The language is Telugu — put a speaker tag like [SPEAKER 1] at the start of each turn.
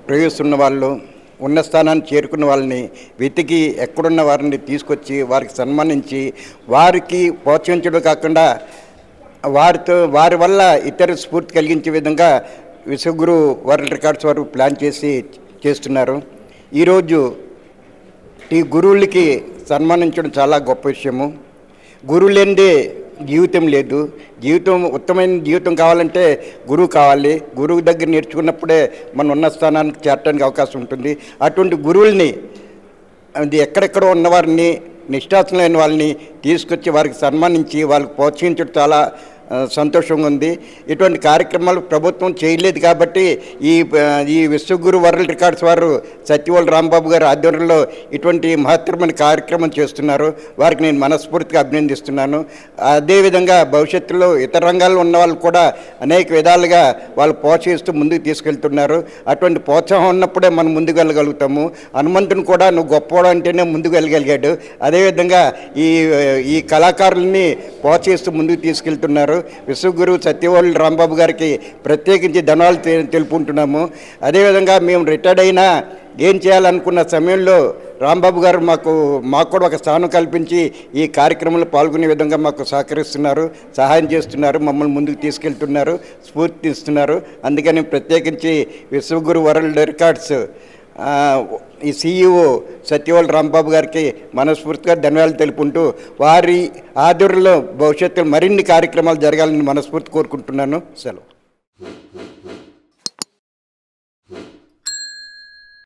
[SPEAKER 1] ప్రవేశిస్తున్న వాళ్ళు ఉన్న స్థానాన్ని చేరుకున్న వాళ్ళని వెతికి ఎక్కడున్న వారిని తీసుకొచ్చి వారికి సన్మానించి వారికి ప్రోత్సహించడం కాకుండా వారితో వారి వల్ల ఇతర స్ఫూర్తి కలిగించే విధంగా విశ్వగురు వరల్డ్ రికార్డ్స్ వారు ప్లాన్ చేసి చేస్తున్నారు ఈరోజు ఈ గురువులకి సన్మానించడం చాలా గొప్ప విషయము గురువు లేనిదే జీవితం లేదు జీవితం ఉత్తమైన జీవితం కావాలంటే గురువు కావాలి గురువు దగ్గర నేర్చుకున్నప్పుడే మనం ఉన్న స్థానానికి చేరడానికి అవకాశం ఉంటుంది అటువంటి గురువుల్ని అది ఎక్కడెక్కడో ఉన్నవారిని నిష్ఠాసం లేని వాళ్ళని తీసుకొచ్చి వారికి సన్మానించి వాళ్ళకి ప్రోత్సహించడం చాలా ఆ, సంతోషంగా ఉంది ఇటువంటి కార్యక్రమాలు ప్రభుత్వం చేయలేదు కాబట్టి ఈ ఆ, ఈ విశ్వగురు వరల్డ్ రికార్డ్స్ వారు సత్యవోలు రాంబాబు గారి ఆధ్వర్యంలో ఇటువంటి మహత్తరమైన కార్యక్రమం చేస్తున్నారు వారికి నేను మనస్ఫూర్తిగా అభినందిస్తున్నాను అదేవిధంగా భవిష్యత్తులో ఇతర రంగాల్లో ఉన్న వాళ్ళు కూడా అనేక విధాలుగా వాళ్ళు ప్రోత్సహిస్తూ ముందుకు తీసుకెళ్తున్నారు అటువంటి ప్రోత్సాహం ఉన్నప్పుడే మనం ముందుకు వెళ్ళగలుగుతాము హనుమంతుని కూడా నువ్వు గొప్పవాడు అంటేనే ముందుకు వెళ్ళగలిగాడు అదేవిధంగా ఈ ఈ కళాకారుల్ని ప్రోత్సహిస్తూ ముందుకు తీసుకెళ్తున్నారు విశ్వగురు సత్యవోళ్ళు రాంబాబు గారికి ప్రత్యేకించి ధనాలు తె- తెలుపుకుంటున్నాము అదేవిధంగా మేము రిటైర్డ్ అయినా ఏం చేయాలనుకున్న సమయంలో రాంబాబు గారు మాకు మాకు కూడా ఒక స్థానం కల్పించి ఈ కార్యక్రమంలో పాల్గొనే విధంగా మాకు సహకరిస్తున్నారు సహాయం చేస్తున్నారు మమ్మల్ని ముందుకు తీసుకెళ్తున్నారు స్ఫూర్తి ఇస్తున్నారు అందుకని ప్రత్యేకించి విశ్వగురు వరల్డ్ రికార్డ్స్ ఆ, ఈ సీఈఓ సత్యవాళ్ళ రాంబాబు గారికి మనస్ఫూర్తిగా ధన్యవాదాలు తెలుపుకుంటూ వారి ఆధ్వర్యంలో భవిష్యత్తులో మరిన్ని కార్యక్రమాలు జరగాలని మనస్ఫూర్తి కోరుకుంటున్నాను సెలవు